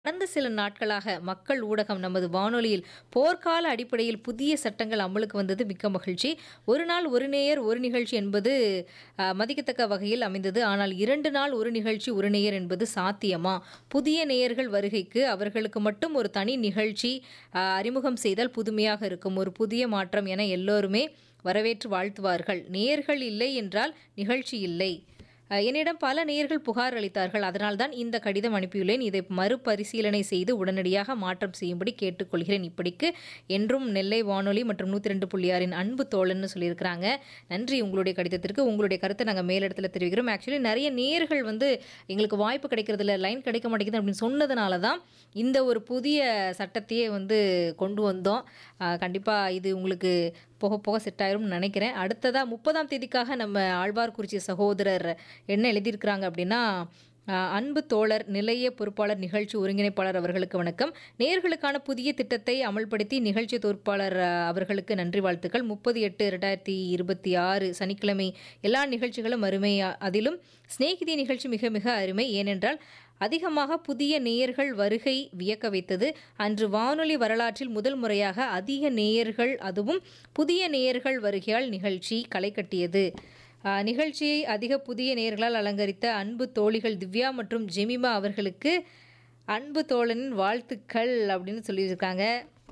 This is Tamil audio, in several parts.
கடந்த சில நாட்களாக மக்கள் ஊடகம் நமது வானொலியில் போர்க்கால அடிப்படையில் புதிய சட்டங்கள் அமலுக்கு வந்தது மிக்க மகிழ்ச்சி ஒரு நாள் ஒரு நேயர் ஒரு நிகழ்ச்சி என்பது அஹ், மதிக்கத்தக்க வகையில் அமைந்தது ஆனால் இரண்டு நாள் ஒரு நிகழ்ச்சி ஒரு நேயர் என்பது சாத்தியமா புதிய நேயர்கள் வருகைக்கு அவர்களுக்கு மட்டும் ஒரு தனி நிகழ்ச்சி அஹ், அறிமுகம் செய்தால் புதுமையாக இருக்கும் ஒரு புதிய மாற்றம் என எல்லோருமே வரவேற்று வாழ்த்துவார்கள் நேயர்கள் இல்லை என்றால் நிகழ்ச்சி இல்லை அஹ், என்னிடம் பல நேயர்கள் புகார் அளித்தார்கள் அதனால்தான் இந்த கடிதம் அனுப்பியுள்ளேன் இதை மறுபரிசீலனை செய்து உடனடியாக மாற்றம் செய்யும்படி கேட்டுக்கொள்கிறேன் இப்படிக்கு என்றும் நெல்லை வானொலி மற்றும் நூற்றி ரெண்டு புள்ளியாரின் அன்பு தோழன்னு சொல்லியிருக்கிறாங்க நன்றி உங்களுடைய கடிதத்திற்கு உங்களுடைய கருத்தை நாங்கள் மேலிடத்தில் தெரிவிக்கிறோம் ஆக்சுவலி நிறைய நேயர்கள் வந்து எங்களுக்கு வாய்ப்பு கிடைக்கிறது இல்லை லைன் கிடைக்க மாட்டேங்குது அப்படின்னு சொன்னதுனால தான் இந்த ஒரு புதிய சட்டத்தையே வந்து கொண்டு வந்தோம் கண்டிப்பாக இது உங்களுக்கு போக போக செட் ஆயிரும்னு நினைக்கிறேன் அடுத்ததாக முப்பதாம் தேதிக்காக நம்ம ஆழ்வார்குறிச்சி சகோதரர் என்ன எழுதியிருக்கிறாங்க அப்படின்னா ஆஹ், அன்பு தோழர் நிலைய பொறுப்பாளர் நிகழ்ச்சி ஒருங்கிணைப்பாளர் அவர்களுக்கு வணக்கம் நேர்களுக்கான புதிய திட்டத்தை அமல்படுத்தி நிகழ்ச்சி பொறுப்பாளர் ஆஹ், அவர்களுக்கு நன்றி வாழ்த்துக்கள் முப்பது எட்டு ரெண்டாயிரத்தி இருபத்தி ஆறு சனிக்கிழமை எல்லா நிகழ்ச்சிகளும் அருமை அதிலும் சிநேகிதி நிகழ்ச்சி மிக மிக அருமை ஏனென்றால் அதிகமாக புதிய நேயர்கள் வருகை வியக்க வைத்தது அன்று வானொலி வரலாற்றில் முதல் முறையாக அதிக நேயர்கள் அதுவும் புதிய நேயர்கள் வருகையால் நிகழ்ச்சி களை கட்டியது ஆஹ், நிகழ்ச்சியை அதிக புதிய நேயர்களால் அலங்கரித்த அன்பு தோழிகள் திவ்யா மற்றும் ஜெமிமா அவர்களுக்கு அன்பு தோழனின் வாழ்த்துக்கள் அப்படின்னு சொல்லியிருக்காங்க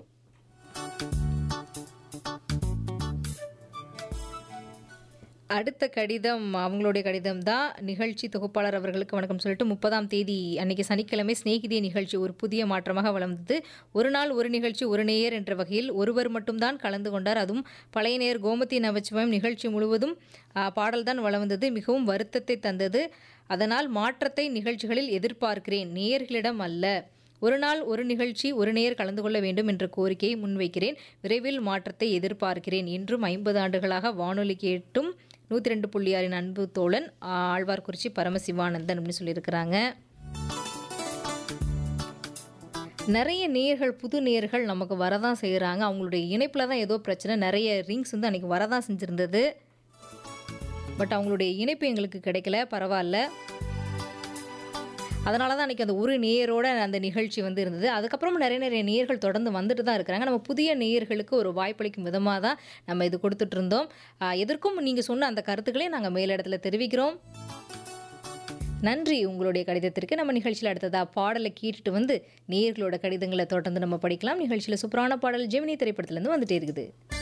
அடுத்த கடிதம் அவங்களுடைய கடிதம் தான் நிகழ்ச்சி தொகுப்பாளர் அவர்களுக்கு வணக்கம் சொல்லிட்டு முப்பதாம் தேதி அன்னைக்கு சனிக்கிழமை சிநேகிதிய நிகழ்ச்சி ஒரு புதிய மாற்றமாக வளர்ந்தது ஒரு நாள் ஒரு நிகழ்ச்சி ஒரு நேயர் என்ற வகையில் ஒருவர் மட்டும்தான் கலந்து கொண்டார் அதுவும் பழைய நேயர் கோமதி நவச்சிவம் நிகழ்ச்சி முழுவதும் ஆ, பாடல்தான் வளம் வந்தது மிகவும் வருத்தத்தை தந்தது அதனால் மாற்றத்தை நிகழ்ச்சிகளில் எதிர்பார்க்கிறேன் நேயர்களிடம் அல்ல ஒரு நாள் ஒரு நிகழ்ச்சி ஒரு நேயர் கலந்து கொள்ள வேண்டும் என்ற கோரிக்கையை முன்வைக்கிறேன் விரைவில் மாற்றத்தை எதிர்பார்க்கிறேன் இன்றும் ஐம்பது ஆண்டுகளாக வானொலி கேட்டும் நூற்றி ரெண்டு புள்ளி ஆறின் அன்பு தோழன் ஆழ்வார்குறிச்சி பரமசிவானந்தன் அப்படின்னு சொல்லியிருக்கிறாங்க நிறைய நேயர்கள் புது நேயர்கள் நமக்கு வரதான் செய்கிறாங்க அவங்களுடைய இணைப்பில் தான் ஏதோ பிரச்சனை நிறைய ரிங்ஸ் வந்து அன்றைக்கி வரதான் செஞ்சுருந்தது பட் அவங்களுடைய இணைப்பு எங்களுக்கு கிடைக்கல பரவாயில்ல அதனால தான் அன்றைக்கி அந்த ஒரு நேயரோட அந்த நிகழ்ச்சி வந்து இருந்தது அதுக்கப்புறம் நிறைய நிறைய நேயர்கள் தொடர்ந்து வந்துட்டு தான் இருக்கிறாங்க நம்ம புதிய நேயர்களுக்கு ஒரு வாய்ப்பளிக்கும் விதமாக தான் நம்ம இது கொடுத்துட்டு இருந்தோம் ஆஹ் எதற்கும் நீங்கள் சொன்ன அந்த கருத்துக்களையும் நாங்கள் மேலிடத்தில் தெரிவிக்கிறோம் நன்றி உங்களுடைய கடிதத்திற்கு நம்ம நிகழ்ச்சியில் அடுத்ததா பாடலை கேட்டுட்டு வந்து நேயர்களோட கடிதங்களை தொடர்ந்து நம்ம படிக்கலாம் நிகழ்ச்சியில் சூப்பரான பாடல் ஜெமினி திரைப்படத்துலேருந்து வந்துட்டே இருக்குது